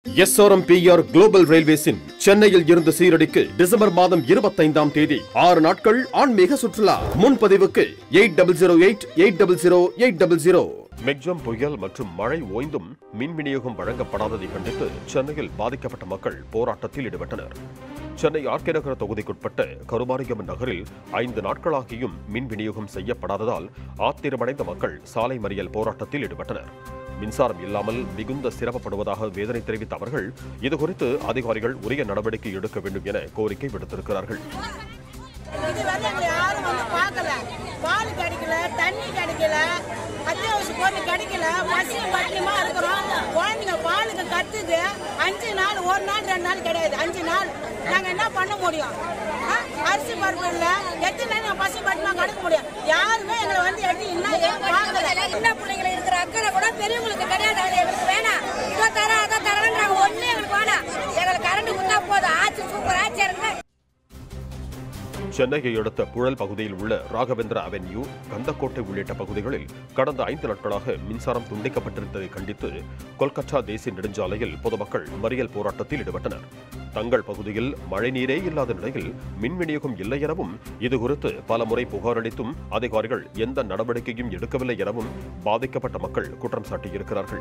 SRMPR global ரயில்வேஸின் சென்னையில் இருந்து சீரடிக்கு December மாதம் இருபத்தைந்தாம் தேதி ஆறு நாட்கள் ஆன்மீக சுற்றுலா முன்பதிவுக்கு eight double zero eight eight double zero eight double zero Michaung புயல் மற்றும் மழை ஓய்ந்தும் மின் விநியோகம் வழங்கப்படாததை கண்டித்து சென்னையில் பாதிக்கப்பட்ட மக்கள் போராட்டத்தில் ஈடுபட்டனர் சென்னை ஆர்கே நகர தொகுதிக்குட்பட்ட கருமாரியம்மன் நகரில் ஐந்து நாட்களாகியும் மின் விநியோகம் செய்யப்படாததால் ஆத்திரமடைந்த மக்கள் சாலை மறியல் போராட்டத்தில் ஈடுபட்டனர் மின்சாரம் இல்லாமல் மிகுந்த சிரமப்படுவதாக வேதனை தெரிவித்த அவர்கள் இதுகுறித்து அதிகாரிகள் உரிய நடவடிக்கை எடுக்க வேண்டும் என கோரிக்கை விடுத்திருக்கிறார்கள் இது வந்து எங்களை யாரும் வந்து பார்க்கல பால் கிடைக்கல தண்ணி கிடைக்கல அத்தியாவசிய பொருள் கிடைக்கல பசி பட்டியமா இருக்கிறோம் குழந்தைங்க பாலுக்கு கத்துது அஞ்சு நாள் ஒரு நாள் ரெண்டு நாள் கிடையாது அஞ்சு நாள் நாங்க என்ன பண்ண முடியும் ஆ? அரிசி பருப்பு இல்ல எத்தனை நாள் நாங்க பசி பட்டியமா கடக்க முடியும் யாருமே எங்களை வந்து எடுத்து இன்னும் பார்க்கல சின்ன பிள்ளைங்களை இருக்கிற அக்கறை கூட பெரியவங்களுக்கு கிடையாது அது எங்களுக்கு வேணாம் இதை தர அதை தரன்றாங்க ஒண்ணு எங்களுக்கு வேணாம் எங்களுக்கு கரண்ட் கொடுத்தா போதும் ஆட்சி சூப்பர் ஆட்சியா இருக்கு சென்னையை அடுத்த புழல் பகுதியில் உள்ள ராகவேந்திர அவென்யூ கந்தக்கோட்டை உள்ளிட்ட பகுதிகளில் கடந்த ஐந்து நாட்களாக மின்சாரம் துண்டிக்கப்பட்டிருந்ததை கண்டித்து கொல்கத்தா தேசிய நெடுஞ்சாலையில் பொதுமக்கள் மறியல் போராட்டத்தில் ஈடுபட்டனர் தங்கள் பகுதியில் மழைநீரே இல்லாத நிலையில் மின் விநியோகம் இல்லை எனவும் இதுகுறித்து பல முறை புகாரளித்தும் அதிகாரிகள் எந்த நடவடிக்கையும் எடுக்கவில்லை எனவும் பாதிக்கப்பட்ட மக்கள் குற்றம் சாட்டியிருக்கிறார்கள்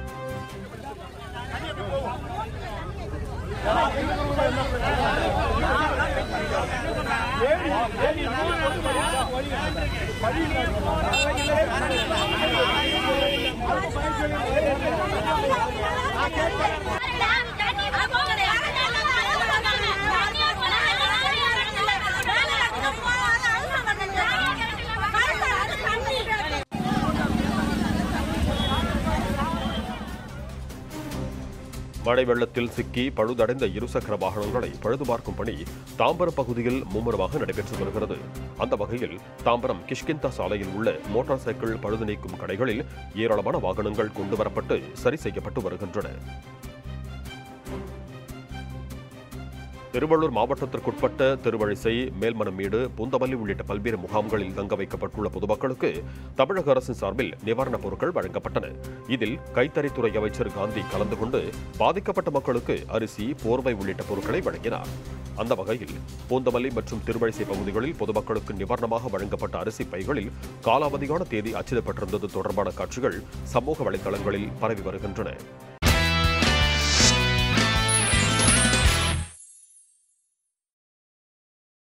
மழை வெள்ளத்தில் சிக்கி பழுதடைந்த இருசக்கர வாகனங்களை பழுதுபார்க்கும் பணி தாம்பரம் பகுதியில் மும்முரமாக நடைபெற்று வருகிறது அந்த வகையில் தாம்பரம் கிஷ்கிந்தா சாலையில் உள்ள மோட்டார் சைக்கிள் பழுது நீக்கும் கடைகளில் ஏராளமான வாகனங்கள் கொண்டுவரப்பட்டு சரி செய்யப்பட்டு வருகின்றன திருவள்ளூர் மாவட்டத்திற்குட்பட்ட திருவழிசை மேல்மனமேடு பூந்தமல்லி உள்ளிட்ட பல்வேறு முகாம்களில் தங்க வைக்கப்பட்டுள்ள பொதுமக்களுக்கு தமிழக அரசின் சார்பில் நிவாரணப் பொருட்கள் வழங்கப்பட்டன இதில் கைத்தறித்துறை அமைச்சர் காந்தி கலந்து கொண்டு பாதிக்கப்பட்ட மக்களுக்கு அரிசி போர்வை உள்ளிட்ட பொருட்களை வழங்கினார் அந்த வகையில் பூந்தமல்லி மற்றும் திருவழிசை பகுதிகளில் பொதுமக்களுக்கு நிவாரணமாக வழங்கப்பட்ட அரிசி பைகளில் காலாவதியான தேதி அச்சிடப்பட்டிருந்தது தொடர்பான காட்சிகள் சமூக வலைதளங்களில் பரவி வருகின்றன